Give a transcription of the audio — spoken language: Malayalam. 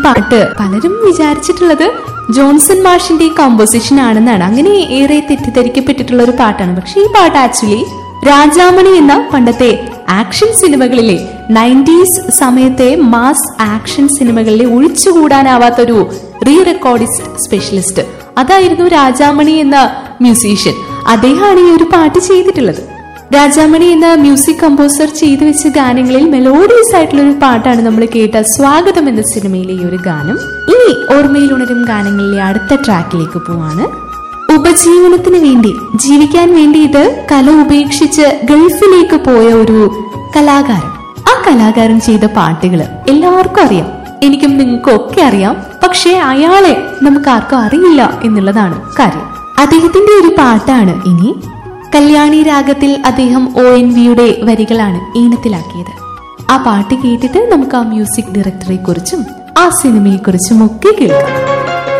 പാട്ട് പലരും വിചാരിച്ചിട്ടുള്ളത് ജോൺസൺ മാഷിന്റെ കോമ്പോസിഷൻ ആണെന്നാണ് അങ്ങനെ ഏറെ തെറ്റിദ്ധരിക്കപ്പെട്ടിട്ടുള്ള ഒരു പാട്ടാണ് പക്ഷെ ഈ പാട്ട് ആക്ച്വലി രാജാമണി എന്ന പണ്ടത്തെ ആക്ഷൻ സിനിമകളിലെ നയൻറ്റീസ് സമയത്തെ മാസ് ആക്ഷൻ സിനിമകളിലെ ഒഴിച്ചുകൂടാനാവാത്തൊരു റീ റെക്കോർഡിസ്റ്റ് സ്പെഷ്യലിസ്റ്റ് അതായിരുന്നു രാജാമണി എന്ന മ്യൂസീഷ്യൻ അദ്ദേഹമാണ് ഈ ഒരു പാട്ട് ചെയ്തിട്ടുള്ളത് രാജാമണി എന്ന മ്യൂസിക് കമ്പോസർ ചെയ്തു വെച്ച ഗാനങ്ങളിൽ മെലോഡിയസ് ആയിട്ടുള്ള ഒരു പാട്ടാണ് നമ്മൾ കേട്ട സ്വാഗതം എന്ന സിനിമയിലെ ഈ ഒരു ഗാനം ഇനി ഓർമ്മയിൽ ഉണരും ഗാനങ്ങളിലെ അടുത്ത ട്രാക്കിലേക്ക് പോവാണ് ഉപജീവനത്തിന് വേണ്ടി ജീവിക്കാൻ വേണ്ടിയിട്ട് കല ഉപേക്ഷിച്ച് ഗൾഫിലേക്ക് പോയ ഒരു കലാകാരൻ ആ കലാകാരൻ ചെയ്ത പാട്ടുകൾ എല്ലാവർക്കും അറിയാം എനിക്കും നിങ്ങൾക്കും ഒക്കെ അറിയാം പക്ഷേ അയാളെ നമുക്ക് ആർക്കും അറിയില്ല എന്നുള്ളതാണ് കാര്യം അദ്ദേഹത്തിന്റെ ഒരു പാട്ടാണ് ഇനി കല്യാണി രാഗത്തിൽ അദ്ദേഹം ഒ എൻ വിയുടെ വരികളാണ് ഈണത്തിലാക്കിയത് ആ പാട്ട് കേട്ടിട്ട് നമുക്ക് ആ മ്യൂസിക് ഡയറക്ടറെ കുറിച്ചും ആ സിനിമയെ കുറിച്ചും ഒക്കെ കേൾക്കാം